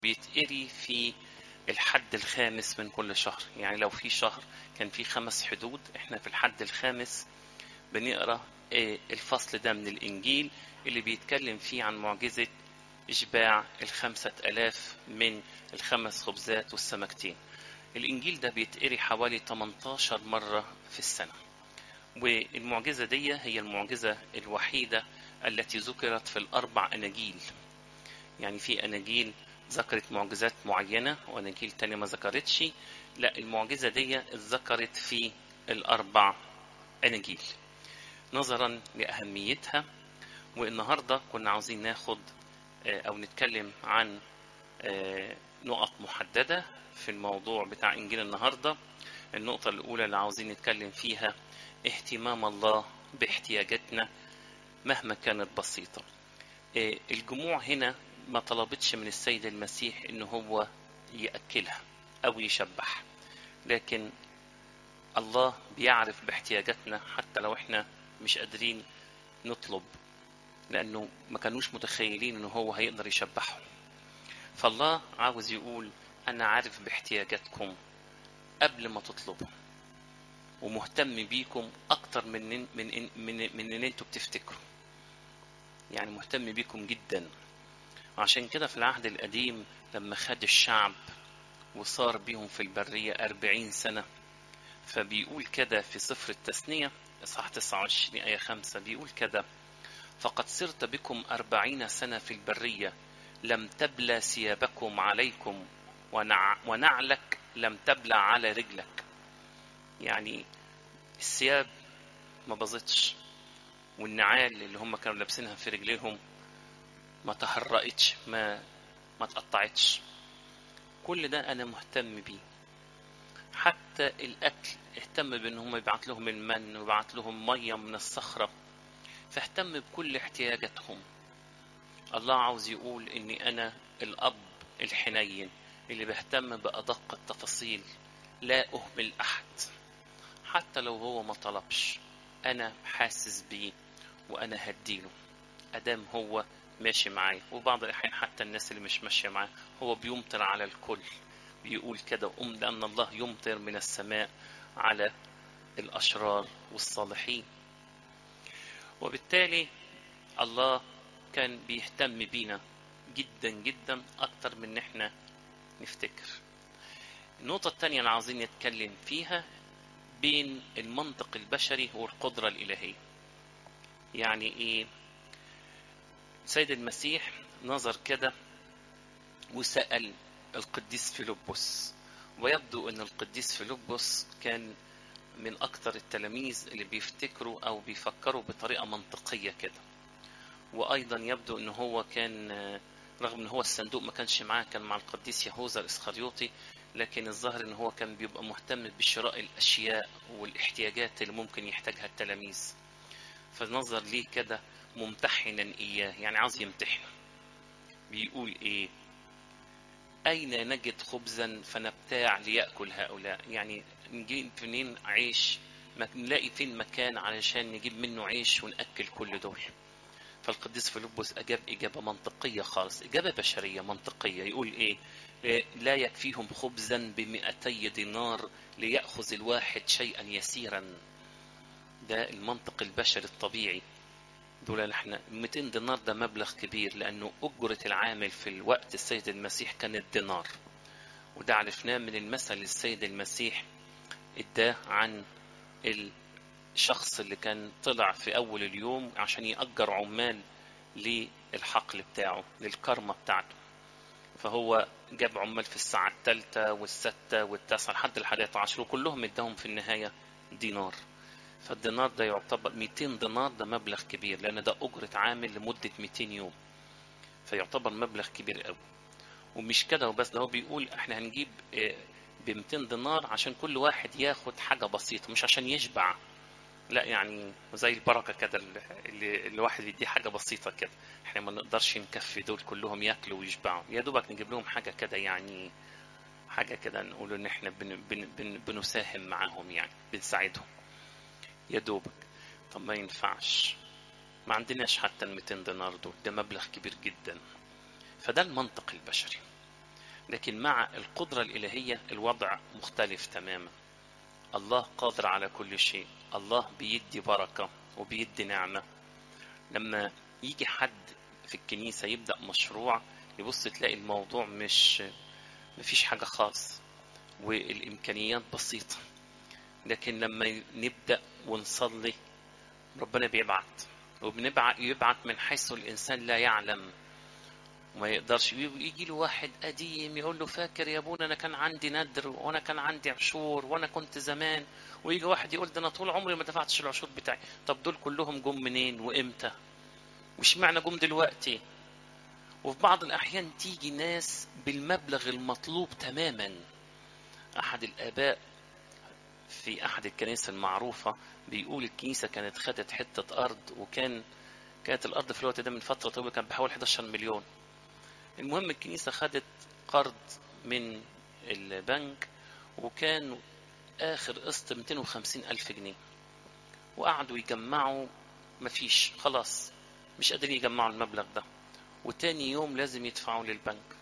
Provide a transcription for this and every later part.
بيتقري في الحد الخامس من كل شهر يعني لو في شهر كان في خمس حدود احنا في الحد الخامس بنقرا آه، الفصل ده من الإنجيل اللي بيتكلم فيه عن معجزة إشباع الخمسة ألاف من الخمس خبزات والسمكتين الإنجيل ده بيتقري حوالي 18 مرة في السنة والمعجزة دي هي المعجزة الوحيدة التي ذكرت في الأربع أناجيل يعني في أناجيل ذكرت معجزات معينة وأناجيل تانية ما ذكرتش لا المعجزة دي اتذكرت في الأربع أناجيل نظرا لأهميتها والنهاردة كنا عاوزين ناخد آه، أو نتكلم عن آه، نقط محددة في الموضوع بتاع إنجيل النهاردة النقطة الأولى اللي عاوزين نتكلم فيها اهتمام الله باحتياجاتنا مهما كانت بسيطة آه، الجموع هنا ما طلبتش من السيد المسيح إن هو يأكلها أو يشبح لكن الله بيعرف باحتياجاتنا حتى لو احنا مش قادرين نطلب لأنه ما كانوش متخيلين إن هو هيقدر يشبعهم فالله عاوز يقول أنا عارف باحتياجاتكم قبل ما تطلبوا ومهتم بيكم أكتر من من من من, من إن أنتوا بتفتكروا يعني مهتم بيكم جدا عشان كده في العهد القديم لما خد الشعب وصار بيهم في البرية أربعين سنة فبيقول كده في سفر التثنية إصحاح 29 آية 5 بيقول كده فقد سرت بكم أربعين سنة في البرية لم تبلى ثيابكم عليكم ونع ونعلك لم تبلى على رجلك يعني الثياب ما باظتش والنعال اللي هم كانوا لابسينها في رجليهم ما تهرقتش ما ما اتقطعتش كل ده انا مهتم بيه حتى الاكل اهتم بان هم يبعت لهم المن ويبعت لهم ميه من الصخره فاهتم بكل احتياجاتهم الله عاوز يقول اني انا الاب الحنين اللي بهتم بادق التفاصيل لا اهمل احد حتى لو هو ما طلبش انا حاسس بيه وانا هديله ادام هو ماشي معايا وبعض الاحيان حتى الناس اللي مش ماشيه معاه هو بيمطر على الكل بيقول كده أم لأن الله يمطر من السماء على الأشرار والصالحين وبالتالي الله كان بيهتم بينا جدا جدا أكتر من إن إحنا نفتكر النقطة الثانية اللي عاوزين نتكلم فيها بين المنطق البشري والقدرة الإلهية يعني إيه سيد المسيح نظر كده وسأل القديس فيلبس ويبدو أن القديس فيلبس كان من أكثر التلاميذ اللي بيفتكروا أو بيفكروا بطريقة منطقية كده وأيضا يبدو أن هو كان رغم أن هو الصندوق ما كانش معاه كان مع القديس يهوذا الإسخريوطي لكن الظاهر أن هو كان بيبقى مهتم بشراء الأشياء والاحتياجات اللي ممكن يحتاجها التلاميذ فنظر ليه كده ممتحنا إياه يعني عاوز يمتحنه بيقول إيه أين نجد خبزا فنبتاع ليأكل هؤلاء يعني نجيب منين عيش ما نلاقي فين مكان علشان نجيب منه عيش ونأكل كل دول فالقديس فيلبس أجاب إجابة منطقية خالص إجابة بشرية منطقية يقول إيه لا يكفيهم خبزا بمئتي دينار ليأخذ الواحد شيئا يسيرا ده المنطق البشري الطبيعي دول احنا 200 دينار ده مبلغ كبير لانه اجره العامل في الوقت السيد المسيح كانت دينار وده عرفناه من المثل السيد المسيح اداه عن الشخص اللي كان طلع في اول اليوم عشان يأجر عمال للحقل بتاعه للكرمة بتاعته فهو جاب عمال في الساعة الثالثة والستة والتاسعة لحد الحادية عشر وكلهم اداهم في النهاية دينار فالدينار ده يعتبر 200 دينار ده مبلغ كبير لان ده اجرة عامل لمدة 200 يوم فيعتبر مبلغ كبير قوي ومش كده وبس ده هو بيقول احنا هنجيب ب 200 دينار عشان كل واحد ياخد حاجة بسيطة مش عشان يشبع لا يعني زي البركة كده اللي الواحد يديه حاجة بسيطة كده احنا ما نقدرش نكفي دول كلهم ياكلوا ويشبعوا يا دوبك نجيب لهم حاجة كده يعني حاجة كده نقول ان احنا بن بن بن بنساهم معاهم يعني بنساعدهم يا دوبك طب ما ينفعش ما عندناش حتى ال 200 دينار دول ده مبلغ كبير جدا فده المنطق البشري لكن مع القدرة الإلهية الوضع مختلف تماما الله قادر على كل شيء الله بيدي بركة وبيدي نعمة لما يجي حد في الكنيسة يبدأ مشروع يبص تلاقي الموضوع مش مفيش حاجة خالص والإمكانيات بسيطة لكن لما نبدأ ونصلي ربنا بيبعت وبنبعت يبعت من حيث الإنسان لا يعلم وما يقدرش يجي له واحد قديم يقول له فاكر يا ابونا انا كان عندي ندر وانا كان عندي عشور وانا كنت زمان ويجي واحد يقول ده انا طول عمري ما دفعتش العشور بتاعي طب دول كلهم جم منين وامتى وش معنى جم دلوقتي وفي بعض الاحيان تيجي ناس بالمبلغ المطلوب تماما احد الاباء في احد الكنائس المعروفه بيقول الكنيسه كانت خدت حته ارض وكان كانت الارض في الوقت ده من فتره طويله كان بحوالي 11 مليون المهم الكنيسه خدت قرض من البنك وكان اخر قسط 250 الف جنيه وقعدوا يجمعوا مفيش خلاص مش قادرين يجمعوا المبلغ ده وتاني يوم لازم يدفعوا للبنك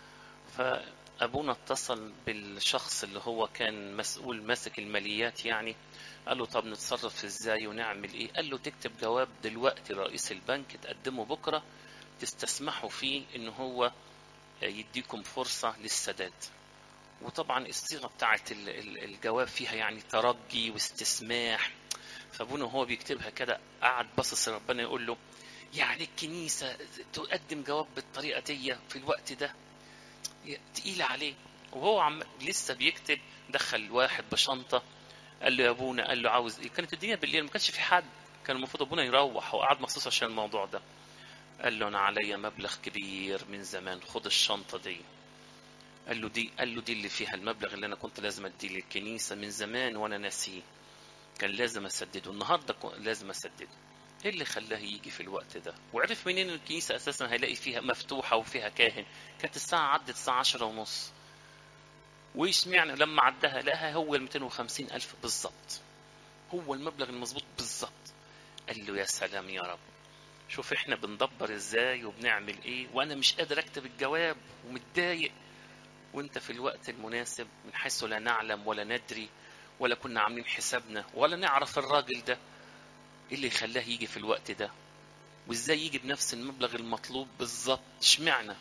فابونا اتصل بالشخص اللي هو كان مسؤول ماسك الماليات يعني قال له طب نتصرف ازاي ونعمل ايه قال له تكتب جواب دلوقتي رئيس البنك تقدمه بكره تستسمحوا فيه ان هو يديكم فرصة للسداد وطبعا الصيغة بتاعت الجواب فيها يعني ترجي واستسماح فابونا وهو بيكتبها كده قعد باصص ربنا يقول له يعني الكنيسة تقدم جواب بالطريقة دي في الوقت ده تقيلة عليه وهو عم لسه بيكتب دخل واحد بشنطة قال له يا ابونا قال له عاوز ايه كانت الدنيا بالليل ما كانش في حد كان المفروض ابونا يروح وقعد مخصوص عشان الموضوع ده قال له انا عليا مبلغ كبير من زمان خد الشنطه دي قال له دي قال له دي اللي فيها المبلغ اللي انا كنت لازم اديه للكنيسه من زمان وانا ناسيه كان لازم اسدده النهارده لازم اسدده ايه اللي خلاه يجي في الوقت ده وعرف منين ان الكنيسه اساسا هيلاقي فيها مفتوحه وفيها كاهن كانت الساعه عدت الساعه عشرة ونص وايش معنى لما عدها لقاها هو ال 250 الف بالظبط هو المبلغ المظبوط بالظبط قال له يا سلام يا رب شوف احنا بندبر ازاي وبنعمل ايه وانا مش قادر اكتب الجواب ومتضايق وانت في الوقت المناسب من حيث لا نعلم ولا ندري ولا كنا عاملين حسابنا ولا نعرف الراجل ده ايه اللي خلاه يجي في الوقت ده وازاي يجي بنفس المبلغ المطلوب بالظبط اشمعنى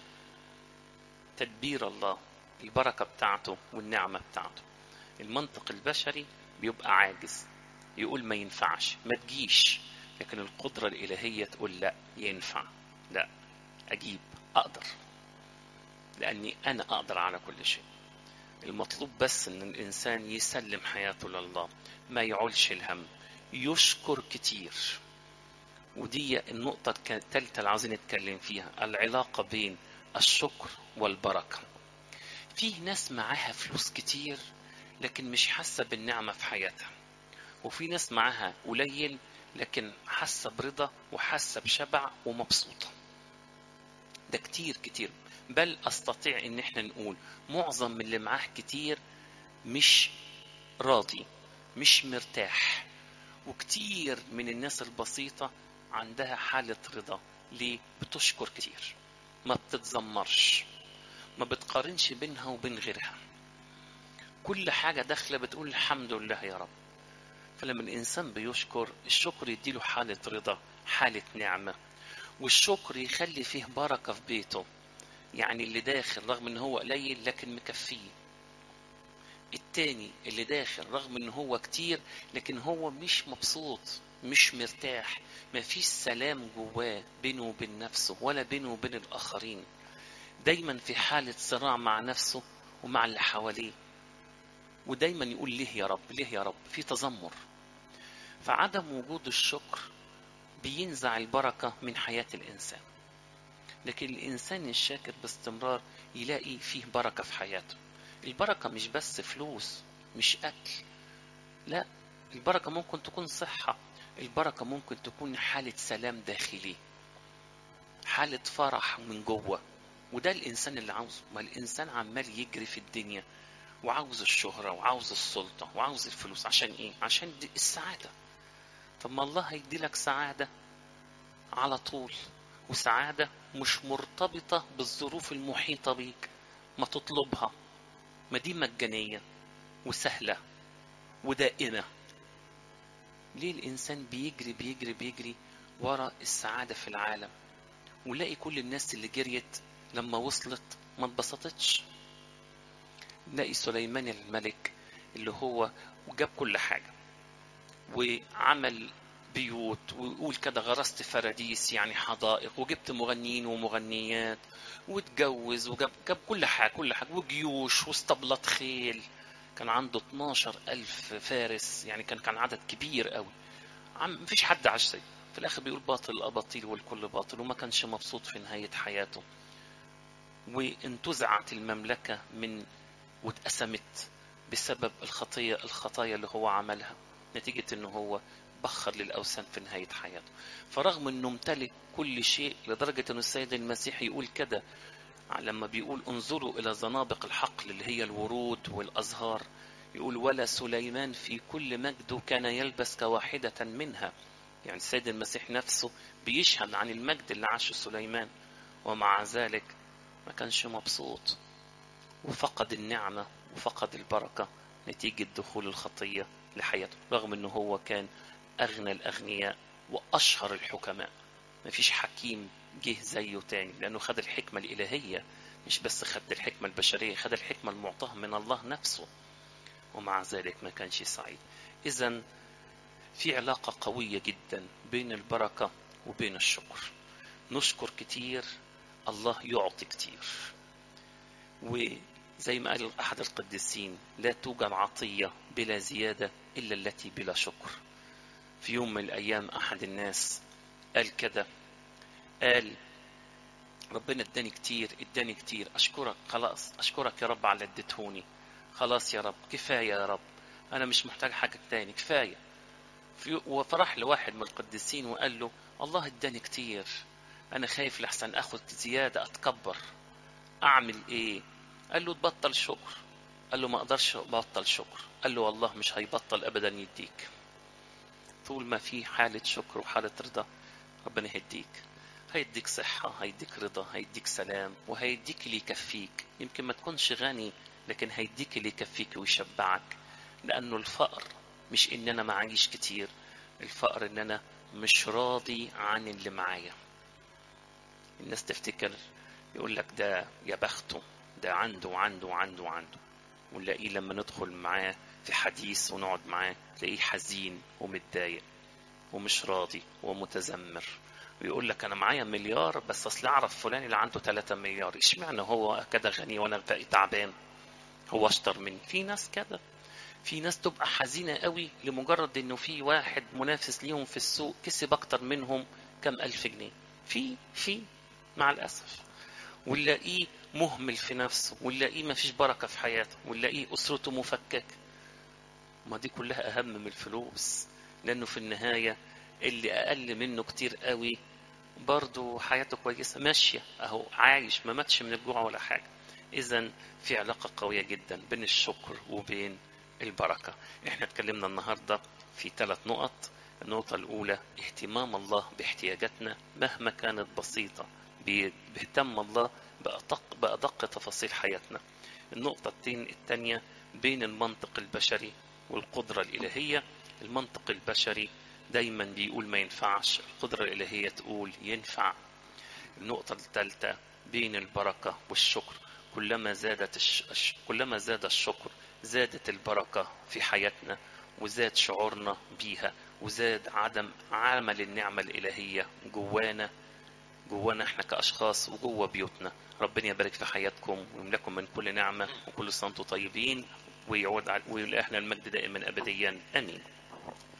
تدبير الله البركة بتاعته والنعمة بتاعته المنطق البشري بيبقى عاجز يقول ما ينفعش ما تجيش لكن القدرة الإلهية تقول لا ينفع لا أجيب أقدر لأني أنا أقدر على كل شيء المطلوب بس أن الإنسان يسلم حياته لله ما يعولش الهم يشكر كتير ودي النقطة الثالثة اللي عاوزين نتكلم فيها العلاقة بين الشكر والبركة فيه ناس معاها فلوس كتير لكن مش حاسة بالنعمة في حياتها وفي ناس معاها قليل لكن حاسه برضا وحاسه بشبع ومبسوطه ده كتير كتير بل استطيع ان احنا نقول معظم من اللي معاه كتير مش راضي مش مرتاح وكتير من الناس البسيطة عندها حالة رضا ليه بتشكر كتير ما بتتذمرش ما بتقارنش بينها وبين غيرها كل حاجة داخلة بتقول الحمد لله يا رب فلما الإنسان بيشكر الشكر يديله حالة رضا حالة نعمة والشكر يخلي فيه بركة في بيته يعني اللي داخل رغم ان هو قليل لكن مكفيه التاني اللي داخل رغم ان هو كتير لكن هو مش مبسوط مش مرتاح مفيش سلام جواه بينه وبين نفسه ولا بينه وبين الآخرين دايما في حالة صراع مع نفسه ومع اللي حواليه ودايما يقول ليه يا رب ليه يا رب في تذمر فعدم وجود الشكر بينزع البركة من حياة الإنسان لكن الإنسان الشاكر باستمرار يلاقي فيه بركة في حياته البركة مش بس فلوس مش أكل لا البركة ممكن تكون صحة البركة ممكن تكون حالة سلام داخلي حالة فرح من جوه وده الإنسان اللي عاوزه ما الإنسان عمال يجري في الدنيا وعاوز الشهرة وعاوز السلطة وعاوز الفلوس عشان إيه؟ عشان دي السعادة طب ما الله هيدي لك سعادة على طول وسعادة مش مرتبطة بالظروف المحيطة بيك ما تطلبها ما دي مجانية وسهلة ودائمة ليه الإنسان بيجري بيجري بيجري ورا السعادة في العالم ولاقي كل الناس اللي جريت لما وصلت ما اتبسطتش نلاقي سليمان الملك اللي هو وجاب كل حاجة وعمل بيوت ويقول كده غرست فراديس يعني حدائق وجبت مغنيين ومغنيات واتجوز وجاب جاب كل حاجة كل حاجة وجيوش واسطبلات خيل كان عنده 12 ألف فارس يعني كان كان عدد كبير قوي عم مفيش حد عاش زيه في الآخر بيقول باطل الأباطيل والكل باطل وما كانش مبسوط في نهاية حياته وانتزعت المملكة من واتقسمت بسبب الخطية الخطايا اللي هو عملها نتيجة انه هو بخر للأوثان في نهاية حياته فرغم انه امتلك كل شيء لدرجة ان السيد المسيح يقول كده لما بيقول انظروا إلى زنابق الحقل اللي هي الورود والأزهار يقول ولا سليمان في كل مجده كان يلبس كواحدة منها يعني السيد المسيح نفسه بيشهد عن المجد اللي عاشه سليمان ومع ذلك ما كانش مبسوط وفقد النعمة وفقد البركة نتيجة دخول الخطية لحياته رغم انه هو كان اغنى الاغنياء واشهر الحكماء مفيش حكيم جه زيه تاني لانه خد الحكمة الالهية مش بس خد الحكمة البشرية خد الحكمة المعطاة من الله نفسه ومع ذلك ما كانش سعيد اذا في علاقة قوية جدا بين البركة وبين الشكر نشكر كتير الله يعطي كتير وزي ما قال أحد القديسين لا توجد عطية بلا زيادة إلا التي بلا شكر في يوم من الأيام أحد الناس قال كده قال ربنا اداني كتير اداني كتير أشكرك خلاص أشكرك يا رب على اديتهوني خلاص يا رب كفاية يا رب أنا مش محتاج حاجة تاني كفاية وفرح لواحد من القديسين وقال له الله اداني كتير انا خايف لحسن اخد زياده اتكبر اعمل ايه قال له تبطل شكر قال له ما اقدرش ابطل شكر قال له والله مش هيبطل ابدا يديك طول ما في حالة شكر وحالة رضا ربنا هيديك هيديك صحة هيديك رضا هيديك سلام وهيديك اللي يكفيك يمكن ما تكونش غني لكن هيديك اللي يكفيك ويشبعك لأنه الفقر مش ان انا معيش كتير الفقر ان انا مش راضي عن اللي معايا الناس تفتكر يقول لك ده يا بخته ده عنده وعنده وعنده وعنده ونلاقيه لما ندخل معاه في حديث ونقعد معاه تلاقيه حزين ومتضايق ومش راضي ومتذمر ويقول لك انا معايا مليار بس اصل اعرف فلان اللي عنده 3 مليار اشمعنى هو كده غني وانا باقي تعبان هو اشطر مني في ناس كده في ناس تبقى حزينة قوي لمجرد انه في واحد منافس ليهم في السوق كسب اكتر منهم كم الف جنيه في في مع الاسف ونلاقيه مهمل في نفسه ونلاقيه ما فيش بركة في حياته ونلاقيه اسرته مفككة ما دي كلها اهم من الفلوس لانه في النهاية اللي اقل منه كتير قوي برضه حياته كويسة ماشية اهو عايش ما ماتش من الجوع ولا حاجة اذا في علاقة قوية جدا بين الشكر وبين البركة احنا اتكلمنا النهاردة في ثلاث نقط النقطة الأولى اهتمام الله باحتياجاتنا مهما كانت بسيطة بيهتم الله بأدق, بأدق تفاصيل حياتنا النقطة الثانية بين المنطق البشري والقدرة الإلهية المنطق البشري دايما بيقول ما ينفعش القدرة الإلهية تقول ينفع النقطة الثالثة بين البركة والشكر كلما زادت الش... كلما زاد الشكر زادت البركة في حياتنا وزاد شعورنا بيها وزاد عدم عمل النعمة الإلهية جوانا جوانا احنا كأشخاص وجوا بيوتنا ربنا يبارك في حياتكم ويملكم من كل نعمة وكل سنة طيبين ويعود ويلاقي احنا المجد دائما أبديا آمين